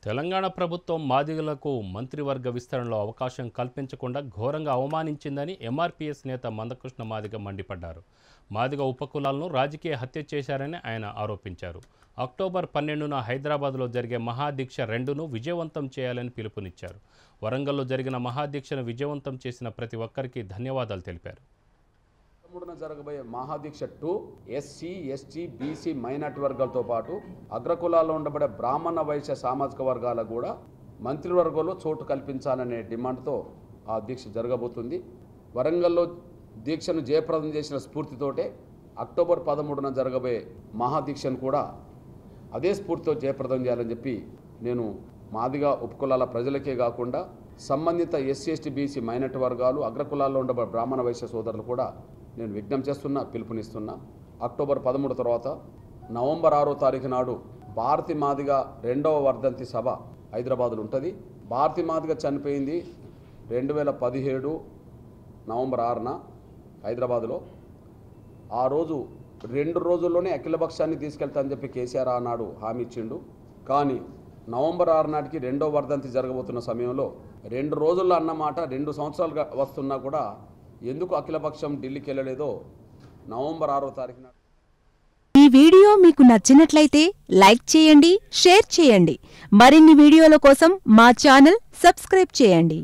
తెలంగాణ ప్రభుత్వం మాదిగలకు మంత్రివర్గ విస్తరణలో అవకాశం కల్పించకుండా ఘోరంగా అవమానించిందని ఎంఆర్పీఎస్ నేత మందకృష్ణ మాదిగ మండిపడ్డారు మాదిగ ఉపకులాలను రాజకీయ హత్య చేశారని ఆయన ఆరోపించారు అక్టోబర్ పన్నెండున హైదరాబాద్లో జరిగే మహాదీక్ష రెండును విజయవంతం చేయాలని పిలుపునిచ్చారు వరంగల్లో జరిగిన మహాదీక్షను విజయవంతం చేసిన ప్రతి ఒక్కరికి ధన్యవాదాలు తెలిపారు పదమూడున జరగబోయే మహాదీక్ష to SC ST BC minority వర్గాలతో పాటు అగ్రకులాల్లో ఉండబడే బ్రాహ్మణ వైశ్య సామాజిక వర్గాలకు కూడా మంత్రివర్గంలో చోటు కల్పించాలనే డిమాండ్తో ఆ దీక్ష జరగబోతుంది వరంగల్లో దీక్షను జయప్రదం చేసిన స్ఫూర్తితోటే అక్టోబర్ పదమూడున జరగబోయే మహాదీక్షను కూడా అదే స్ఫూర్తితో జయప్రదం చేయాలని చెప్పి నేను మాదిగా ఉపకులాల ప్రజలకే కాకుండా సంబంధిత ఎస్సీ ఎస్టీ బీసీ మైనార్టీ వర్గాలు అగ్రకులాల్లో ఉండబడే బ్రాహ్మణ వైశ్య సోదరులు కూడా నేను విజ్ఞప్తి చేస్తున్నా పిలుపునిస్తున్నా అక్టోబర్ పదమూడు తర్వాత నవంబర్ ఆరో తారీఖు నాడు భారతి మాదిగా రెండవ వర్ధంతి సభ హైదరాబాద్లో ఉంటుంది భారతి మాదిగా చనిపోయింది రెండు వేల పదిహేడు నవంబర్ ఆరున హైదరాబాద్లో ఆ రోజు రెండు రోజుల్లోనే అఖిలపక్షాన్ని తీసుకెళ్తానని చెప్పి కేసీఆర్ ఆనాడు హామీ ఇచ్చిండు కానీ నవంబర్ ఆరు నాటికి రెండో వర్ధంతి జరగబోతున్న సమయంలో రెండు రోజుల్లో అన్నమాట రెండు సంవత్సరాలుగా వస్తున్నా కూడా ఎందుకు అఖిలపక్షం ఢిల్లీకి వెళ్ళలేదో నవంబర్ ఆరో తారీఖు నాడు ఈ వీడియో మీకు నచ్చినట్లయితే లైక్ చేయండి షేర్ చేయండి మరిన్ని వీడియోల కోసం మా ఛానల్ సబ్స్క్రైబ్ చేయండి